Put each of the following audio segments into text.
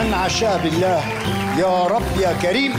عنا عشاء بالله يا رب يا كريم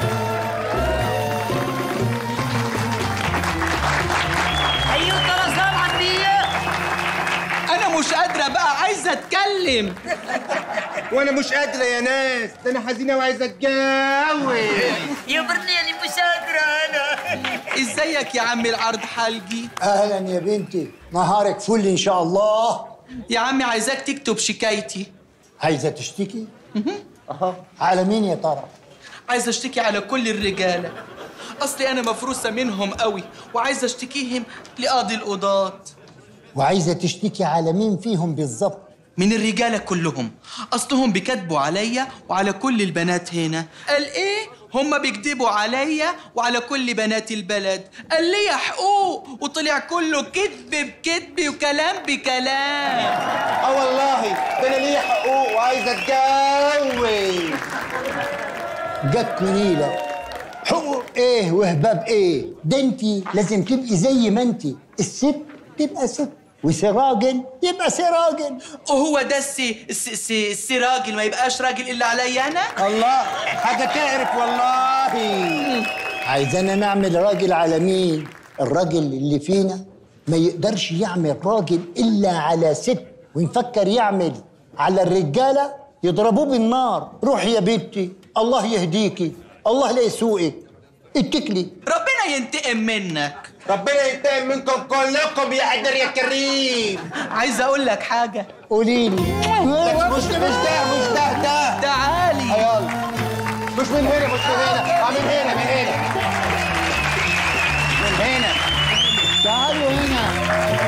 ايوه طرزان عمية انا مش قادره بقى عايزه اتكلم وانا مش قادره يا ناس ده انا حزينه وعايزه اتجوز يا برنياني مش قادرة انا ازيك يا عم العرض حلقي اهلا يا بنتي نهارك فل ان شاء الله يا عمي عايزاك تكتب شكايتي عايزه تشتكي اها على مين يا ترى عايزه اشتكي على كل الرجاله اصلي انا مفروسه منهم قوي وعايزه اشتكيهم لقاضي القضاة وعايزه تشتكي على مين فيهم بالظبط من الرجاله كلهم اصلهم بيكذبوا عليا وعلى كل البنات هنا قال ايه هما بيكذبوا عليا وعلى كل بنات البلد قال لي حقوق وطلع كله كذب بكذب وكلام بكلام اه والله ده انا ليا حقوق وعايزه اتجوز جت نيلة حقوق ايه وهباب ايه ده انت لازم تبقي زي ما انت الست تبقى ست وسراجل يبقى سراجل وهو ده السي السي السي, السي راجل ما يبقاش راجل الا عليا انا الله حاجه تعرف والله عايزانا نعمل راجل على مين الراجل اللي فينا ما يقدرش يعمل راجل الا على ست ويفكر يعمل على الرجاله يضربوه بالنار روحي يا بنتي الله يهديكي الله لا يسوقك اتكلي ربنا ينتقم منك ربنا ينتقم منكم كلكم يا قدر يا كريم عايز اقول لك حاجه قولي لي مش مش ده مش ده ده تعالي يلا مش من هنا مش من هنا اه من هنا من هنا من هنا تعالوا هنا